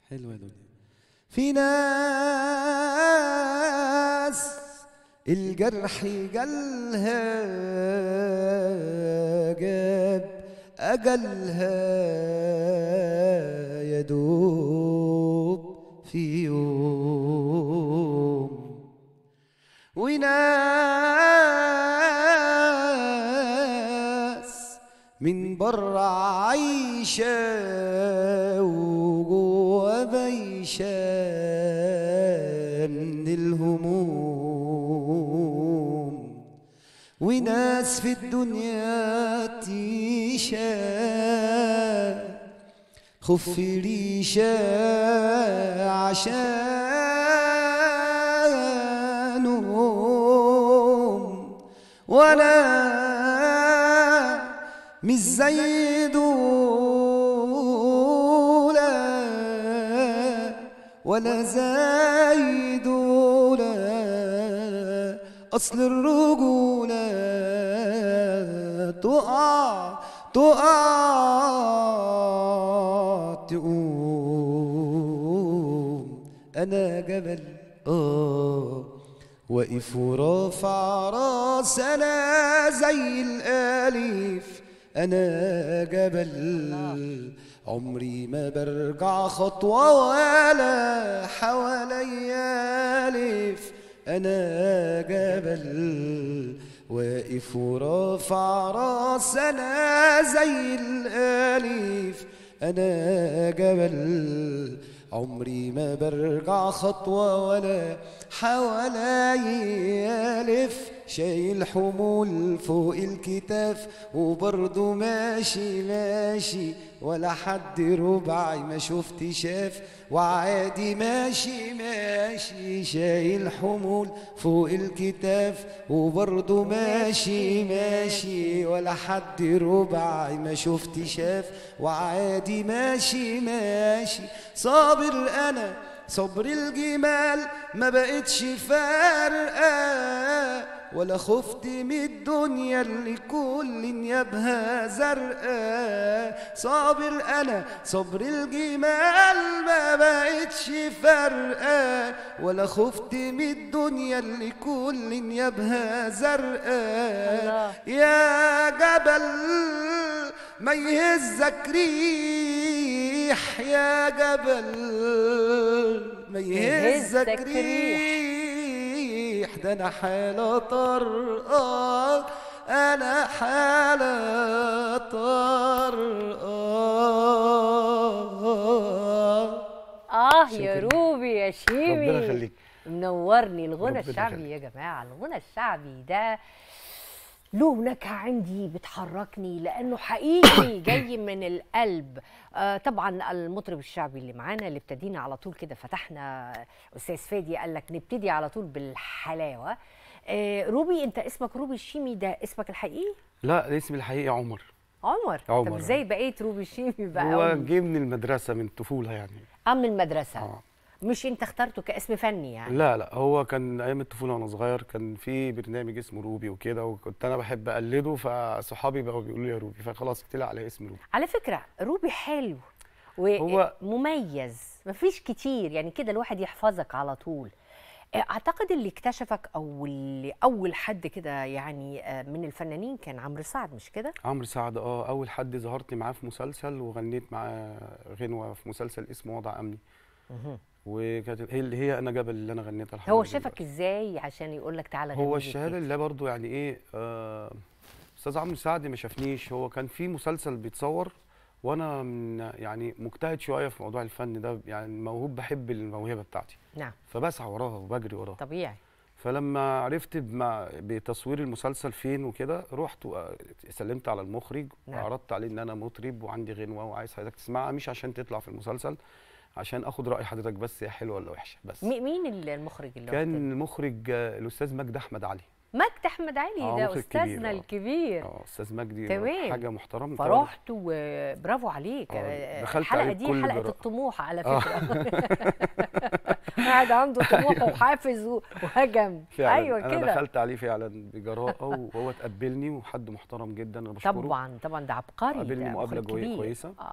حلوة يا دنيا في ناس الجرح جالها جاب أجلها يدوب في يوم وناس من برا عايشة وجوا بيشة من الهموم وناس في الدنيا تيشة خف ريشة عشانهم ولا مش زي دولة ولا زي دولة أصل الرجولة تقع تقع تقوم أنا جبل آه واقف ورافع راس أنا زي الآليف أنا جبل عمري ما برجع خطوة ولا حواليا ألف أنا جبل واقف ورافع راس أنا زي الآليف أنا جبل عمري ما برجع خطوة ولا حوالي ألف شايل حمول فوق الكتاف وبرضه ماشي ماشي ولا حد ربعي ما شفت شاف وعادي ماشي ماشي شايل حمول فوق الكتاف وبرضه ماشي ماشي ولا حد ربعي ما شفت شاف وعادي ماشي ماشي صابر انا صبر الجمال ما بقتش فارقه ولا خفت من الدنيا اللي كل نيابها زرقاء صابر انا صبر الجمال ما بقتش فارقه ولا خفت من الدنيا اللي كل نيابها زرقاء يا جبل ما يهزك ريح يا جبل ما يهزك يهزك ريح ده انا حالة طرقة انا حالة طرقة اه يا روبي يا شيمي ربنا يخليك منورني الغنى ربنا الشعبي يخليك. يا جماعه الغنى الشعبي ده له نكهه عندي بتحركني لانه حقيقي جاي من القلب آه طبعا المطرب الشعبي اللي معانا اللي ابتدينا على طول كده فتحنا استاذ فادي قال لك نبتدي على طول بالحلاوه آه روبي انت اسمك روبي الشيمي ده اسمك الحقيقي لا اسمي الحقيقي عمر عمر طب عمر. ازاي بقيت روبي الشيمي بقى هو قولي. جه من المدرسه من الطفوله يعني ام المدرسه اه مش انت اخترته كاسم فني يعني لا لا هو كان ايام الطفوله وانا صغير كان في برنامج اسمه روبي وكده وكنت انا بحب اقلده فصحابي بقوا بيقولوا لي يا روبي فخلاص طلع على اسم روبي على فكرة روبي حلو هو- ومميز مفيش كتير يعني كده الواحد يحفظك على طول اعتقد اللي اكتشفك او اللي اول حد كده يعني آه، من الفنانين كان عمرو سعد مش كده عمرو سعد اه اول حد ظهرت معاه في مسلسل وغنيت معاه غنوه في مسلسل اسمه وضع امني وكانت هي اللي هي انا جبل اللي انا غنيتها لحد هو دلوقتي. شافك ازاي عشان يقول لك تعالى غني هو لي الشهاده كده؟ اللي برضو يعني ايه آه، استاذ عمرو سعد ما شافنيش هو كان في مسلسل بيتصور وانا من يعني مجتهد شويه في موضوع الفن ده يعني موهوب بحب الموهبه بتاعتي نعم فبسعى وراها وبجري وراها طبيعي فلما عرفت بما بتصوير المسلسل فين وكده رحت و- سلمت على المخرج نعم. وعرضت عليه ان انا مطرب وعندي غنوه وعايز حضرتك تسمعها مش عشان تطلع في المسلسل عشان اخد راي حضرتك بس هي حلوه ولا وحشه بس مي- مين ال- المخرج اللي كان قلت المخرج آه، الاستاذ مجدي احمد علي مجد احمد علي آه، ده مخرج استاذنا كبير، آه. الكبير اه استاذ مجدي تمام. حاجه محترمه فرحت وبرافو عليك آه، آه، دخلت الحلقه عليه دي بكل حلقه جراءة. الطموح على آه. فكره قاعد عنده طموح وحافز و- وهجم فعلا ايوه انا كده دخلت عليه فعلا بجراءه وهو تقبلني وحد محترم جدا انا بشكره طبعا طبعا ده عبقري قابلني ده مقابلة مخرج جوي- كبير. كويسة. اه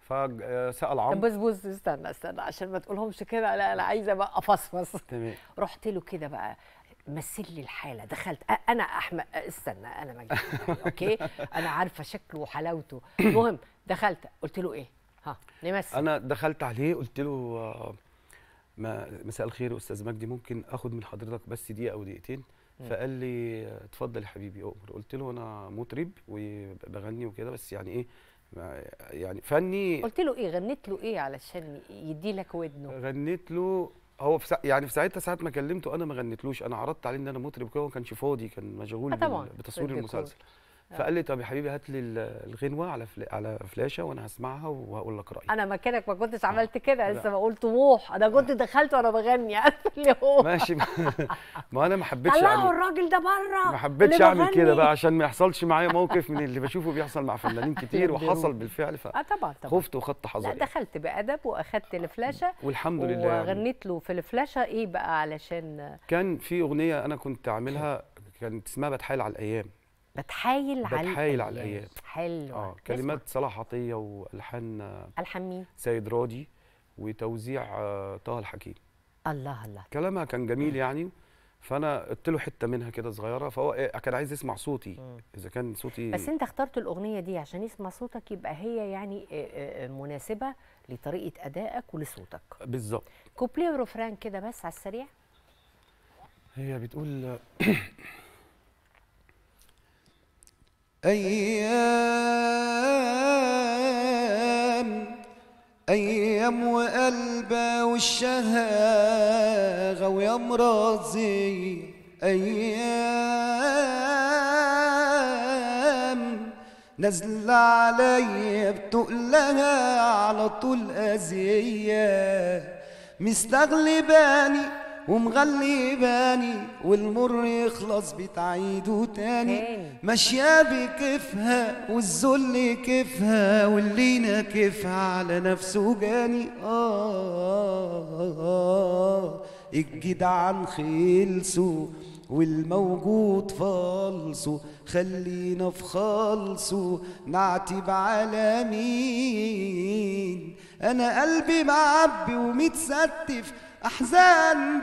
فسال طب عمرو بص بص استنى استنى عشان ما تقولهمش كده لا انا عايزه بقى افصفص تمام رحت له كده بقى مثل لي الحاله دخلت أ- انا احمد استنى انا ما جيت اوكي انا عارفه شكله وحلاوته المهم دخلت قلت له ايه ها نمثل انا دخلت عليه قلت له آه، ما مساء الخير يا استاذ مجدي ممكن اخد من حضرتك بس دقيقه او دقيقتين فقال لي آه، اتفضل يا حبيبي اؤمر قلت له انا مطرب وبغني وكده بس يعني ايه ما- يعني فني قلت له ايه غنيت له ايه علشان يدي لك ودنه غنيت له هو في سا... يعني في ساعتها ساعه ما كلمته انا ما غنيتلوش انا عرضت عليه ان انا مطرب كده وما كانش فاضي كان مشغول آه طبعاً، بال... بتصوير بالديكور. المسلسل فقال لي طب يا حبيبي هات لي ال- الغنوه على فل... على فلاشه وانا هسمعها وهقول لك رايي انا مكانك ما كنتش عملت كده لا. لسه بقول طموح انا كنت دخلت وانا بغني عارف اللي هو ماشي ما انا ما حبيتش طلعوا يعني الراجل ده بره ما حبيتش اللي اعمل كده بغني. بقى عشان ما يحصلش معايا موقف من اللي بشوفه بيحصل مع فنانين كتير وحصل بالفعل اه طبعا طبعا فخفت وخدت لا حذري دخلت بادب واخدت الفلاشه والحمد لله يعني. وغنيت له في الفلاشه ايه بقى علشان كان في اغنيه انا كنت عاملها كانت اسمها بتحايل على الايام بتحايل على بتحايل على الأيام. حلو اه كلمات صلاح عطيه والحان آه، الحان مين سيد راضي وتوزيع آه، طه الحكيم الله الله كلامها كان جميل يعني فانا قلت له حته منها كده صغيره فهو إيه كان عايز يسمع صوتي مم. اذا كان صوتي بس انت اخترت الاغنيه دي عشان يسمع صوتك يبقى هي يعني آه، آه، آه، مناسبه لطريقه ادائك ولصوتك بالظبط كوبليه ورفران كده بس على السريع هي بتقول أيام أيام وقلبه والشهاغة ويا مرازي أيام نازلة عليا بتقلها على طول أذية مستغلباني ومغلباني والمر يخلص بتعيده تاني تاني. ماشية بكيفها والذل كيفها واللي ناكفها على نفسه جاني آه الجدعان خلصوا والموجود فالصو خلينا في خالصو نعتب على مين انا قلبي معبي ومتستف احزان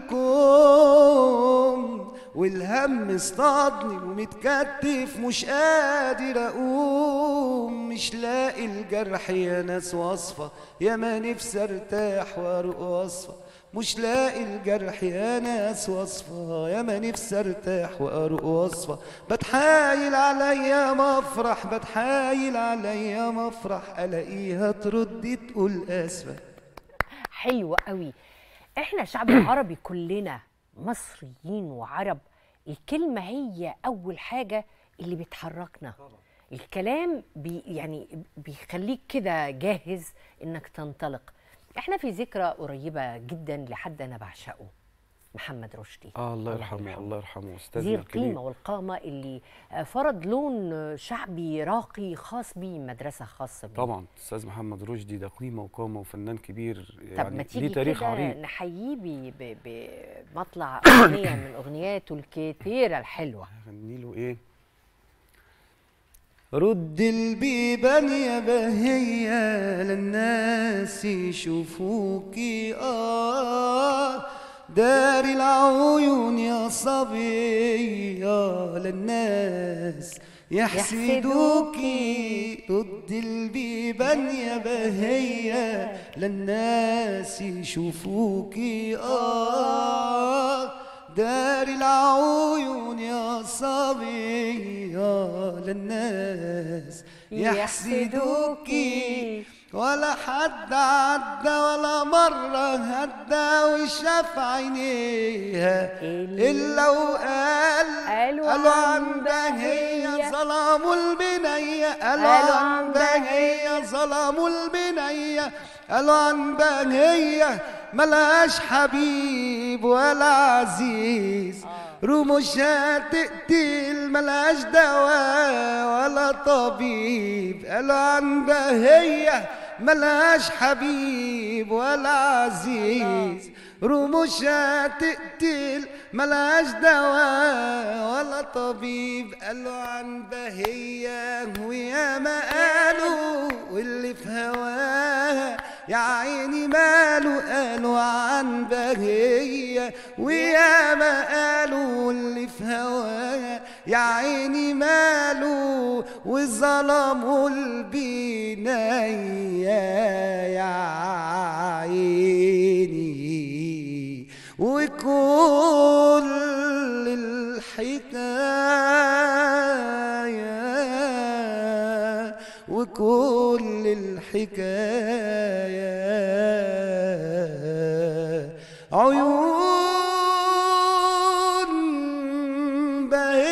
بالكون والهم اصطادني ومتكتف مش قادر اقوم مش لاقي الجرح يا ناس وصفة يا ما نفسي ارتاح وارق وصفة مش لاقي الجرح يا ناس وصفة يا ما نفسي ارتاح وارق وصفة بتحايل عليا مفرح بتحايل عليا مفرح الاقيها ترد تقول اسفة حلوة قوي احنا شعب العربي كلنا مصريين وعرب الكلمة هي أول حاجة اللي بتحركنا الكلام بي يعني بيخليك كده جاهز انك تنطلق احنا في ذكرى قريبة جدا لحد انا بعشقه محمد رشدي اه الله يرحمه الله يرحمه ذي استاذنا القيمة الكبير والقامة اللي آه، فرض لون آه، شعبي راقي خاص بيه مدرسة خاصة بيه طبعا استاذ محمد رشدي ده قيمه وقامه وفنان كبير طب ما يعني تيجي ليه تاريخ كده عريق نحييه ب- ب- بمطلع أغنية من أغنياته الكتيرة الحلوة هغني له ايه رد البيبان يا بهية للناس يشوفوكي آه دار العيون يا صبية للناس يحسدوكي رد البيبان يا بهية للناس يشوفوكي آه دار العيون يا صبية للناس يحسدوكي ولا حد عدى ولا مرة هدى وشاف عينيها إلا وقال قالوا قالوا عن عندها هي بهية. ظلموا البنية قالوا قالوا عن عن بهية ظلموا البنية قالوا عن بهية ملهاش حبيب ولا عزيز رموشها تقتل ملهاش دواء ولا طبيب قالوا عن بهية ملهاش حبيب ولا عزيز رموشها تقتل ملهاش دواء ولا طبيب قالوا عن بهية ويا ما قالوا واللي في هواها يا عيني ماله قالوا عن بهية ويا ما قالوا واللي في هواها يا عيني ماله وظلموا البناية يا عيني وكل الحكاية وكل الحكاية عيون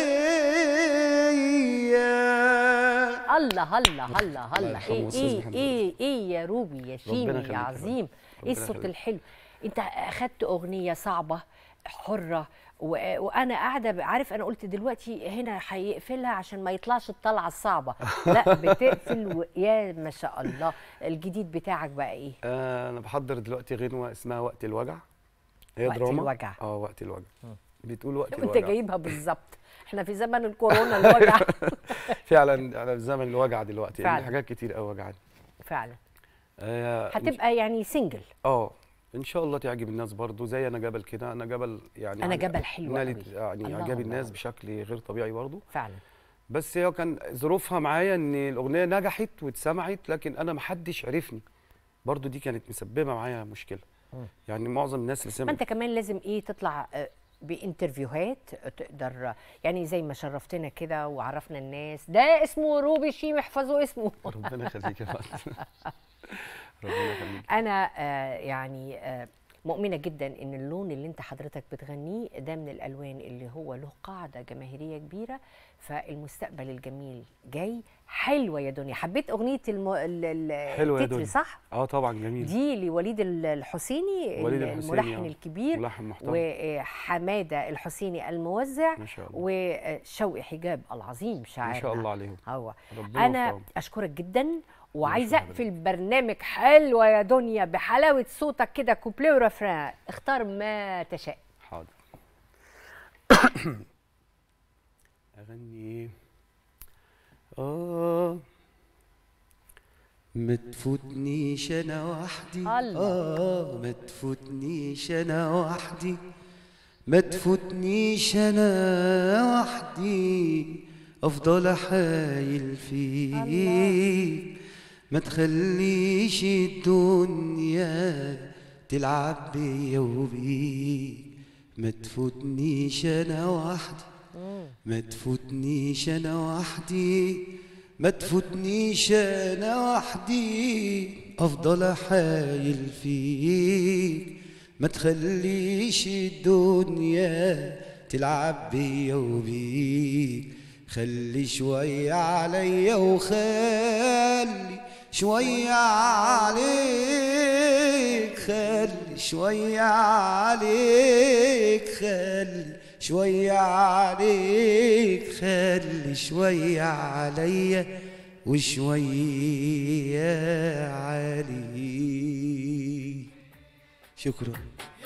بهية الله الله الله الله الله يرحمه ايه أستاذ ايه محمد. ايه ايه يا روبي يا شيمي يخليك يا يا رب. عظيم ايه ربنا الصوت يخليك. الحلو انت اخدت اغنيه صعبه حره و- وانا قاعده ب- عارف انا قلت دلوقتي هنا هيقفلها عشان ما يطلعش الطلعه الصعبه لا بتقفل و... يا ما شاء الله الجديد بتاعك بقى ايه آه انا بحضر دلوقتي غنوه اسمها وقت الوجع هي وقت دراما الوجع. اه وقت الوجع بتقول وقت وانت الوجع جايبها بالظبط احنا في زمن الكورونا الوجع فعلا انا في زمن الوجع دلوقتي فعلا. يعني حاجات كتير قوي وجعاني فعلا آه إن- هتبقى يعني سنجل اه ان شاء الله تعجب الناس برضو زي انا جبل كده انا جبل يعني أنا عج- جبل حلو نالت قوي. يعني الله اعجاب الله الناس الله. بشكل غير طبيعي برضو فعلا بس هي كان ظروفها معايا ان الاغنيه نجحت واتسمعت لكن انا ما حدش عرفني برضو دي كانت مسببه معايا مشكله يعني معظم الناس اللي ما سمعت انت كمان لازم ايه تطلع آه، بانترفيوهات تقدر يعني زي ما شرفتنا كده وعرفنا الناس ده اسمه روبي شيم احفظوا اسمه ربنا يخليك يا فندم ربنا يخليك انا آه، يعني آه، مؤمنه جدا ان اللون اللي انت حضرتك بتغنيه ده من الالوان اللي هو له قاعده جماهيريه كبيره فالمستقبل الجميل جاي حلوه يا دنيا حبيت اغنيه الم... ال- ال- حلوة يا التتر دنيا. صح اه طبعا جميل دي لوليد ال- الحسيني وليد ال- الحسيني، الملحن آه. الكبير ملحن محترم. وحماده الحسيني الموزع ما شاء الله. وشوقي حجاب العظيم شاعرنا ما شاء الله عليهم هو ربنا انا يوفقهم. اشكرك جدا وعايزه يوفقك. اقفل برنامج حلوه يا دنيا بحلاوه صوتك كده كوبليه ورفران اختار ما تشاء حاضر اغني ايه اه ما تفوتنيش انا وحدي الله. اه ما تفوتنيش انا وحدي ما تفوتنيش انا وحدي افضل حايل فيك ما تخليش الدنيا تلعب بيا وبيك ما تفوتنيش انا وحدي ما تفوتنيش انا وحدي ما تفوتنيش انا وحدي افضل حايل فيك ما تخليش الدنيا تلعب بيا وبيك خلي شوية عليا وخلي شوية عليك خلي شوية عليك خلي شوية عليك خلي شوية عليا وشوية عليك شكرا